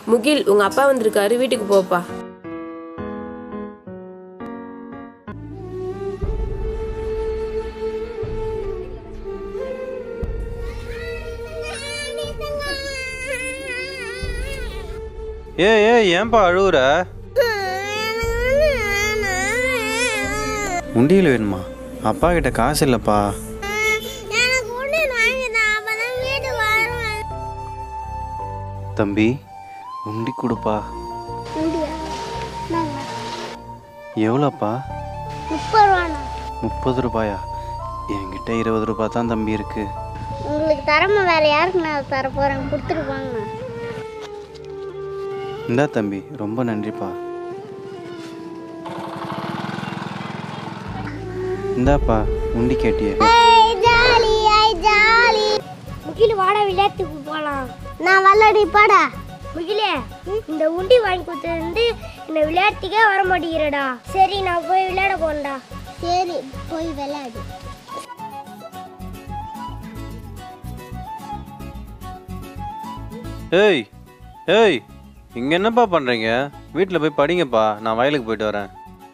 முகில் உங்க அப்பா வந்திருக்காரு வீட்டுக்கு போப்பா ஏ ஏ ஏன்பா அழுவுற உண்டியல் வேணுமா அப்பா கிட்ட காசு இல்லைப்பா எனக்கு ஒண்ணு வாங்கிதான் அப்பதான் வீடு வருவேன் தம்பி உண்டி கொடுப்பா முடியா எவ்வளோப்பா முப்பது ரூபாண்ணா முப்பது ரூபாயா என்கிட்ட இருபது ரூபாய் தான் தம்பி இருக்கு உங்களுக்கு தரமா வேற யாருக்கு நான் தர போறேன் கொடுத்துருப்பாங்கண்ணா இந்தா தம்பி ரொம்ப நன்றிப்பா இந்தாப்பா உண்டி கேட்டியே ஜாலி ஐ ஜாலி முகில் வாடா விளையாட்டுக்கு போலாம் நான் வல்லடி பாடா முகிலே இந்த உண்டி வாங்கி கொடுத்தது இந்த விளையாட்டுக்கே வர மாட்டேங்கிறடா சரி நான் போய் விளையாட போறேன்டா சரி போய் விளையாடு ஏய் ஏய் இங்கே என்னப்பா பண்ணுறீங்க வீட்டில் போய் படிங்கப்பா நான் வயலுக்கு போயிட்டு வரேன்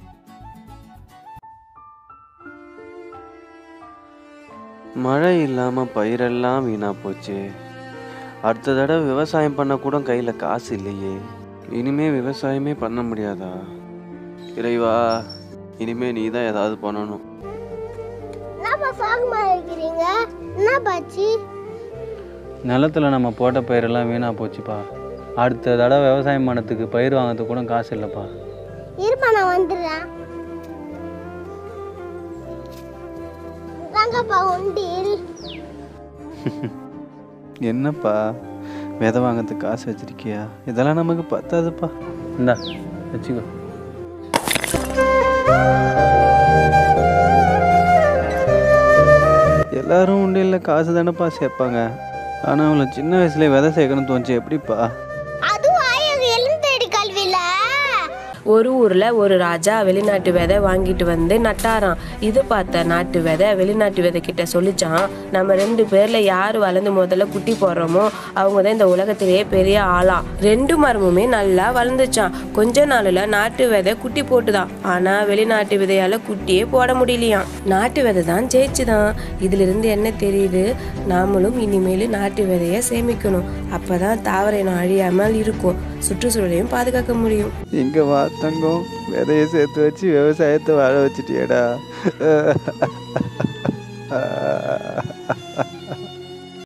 மழை இல்லாமல் பயிரெல்லாம் வீணாக போச்சு அடுத்த தடவை விவசாயம் பண்ண கூட கையில் காசு இல்லையே இனிமே விவசாயமே பண்ண முடியாதா இறைவா இனிமே நீ தான் ஏதாவது பண்ணணும் என்னப்பா சாகுமா இருக்கிறீங்க என்ன பாச்சி நிலத்துல நம்ம போட்ட பயிரெல்லாம் வீணாக போச்சுப்பா அடுத்த தடவை விவசாயம் பண்ணத்துக்கு பயிர் வாங்கிறதுக்கு கூட காசு இல்லைப்பா இருப்பா நான் வந்துடுறேன் வாங்கப்பா உண்டியல் என்னப்பா விதை வாங்கிறதுக்கு காசு வச்சிருக்கியா இதெல்லாம் நமக்கு பத்தாதுப்பா இந்தா வச்சுக்கோ எல்லாரும் உண்டியலில் காசு தானேப்பா சேர்ப்பாங்க ஆனால் அவளை சின்ன வயசுல விதை சேர்க்கணும்னு தோணுச்சு எப்படிப்பா அதுவா எங்க எழுந்தேடி கல்வியில ஒரு ஊர்ல ஒரு ராஜா வெளிநாட்டு விதை வாங்கிட்டு வந்து நட்டாராம் இது பார்த்த நாட்டு விதை வெளிநாட்டு விதை கிட்ட சொல்லிச்சான் நம்ம ரெண்டு பேர்ல யார் வளர்ந்து முதல்ல குட்டி போடுறோமோ அவங்க தான் இந்த உலகத்திலேயே பெரிய ஆளாம் ரெண்டு மரமுமே நல்லா வளர்ந்துச்சான் கொஞ்ச நாள்ல நாட்டு விதை குட்டி போட்டுதான் ஆனா வெளிநாட்டு விதையால குட்டியே போட முடியலையாம் நாட்டு விதை தான் ஜெயிச்சுதான் இதுல இருந்து என்ன தெரியுது நாமளும் இனிமேல் நாட்டு விதைய சேமிக்கணும் அப்பதான் தாவர இனம் அழியாமல் இருக்கும் சுற்றுச்சூழலையும் பாதுகாக்க முடியும் இங்க வா தங்கம் விதையை சேர்த்து வச்சு விவசாயத்தை வாழ வச்சுட்டியடா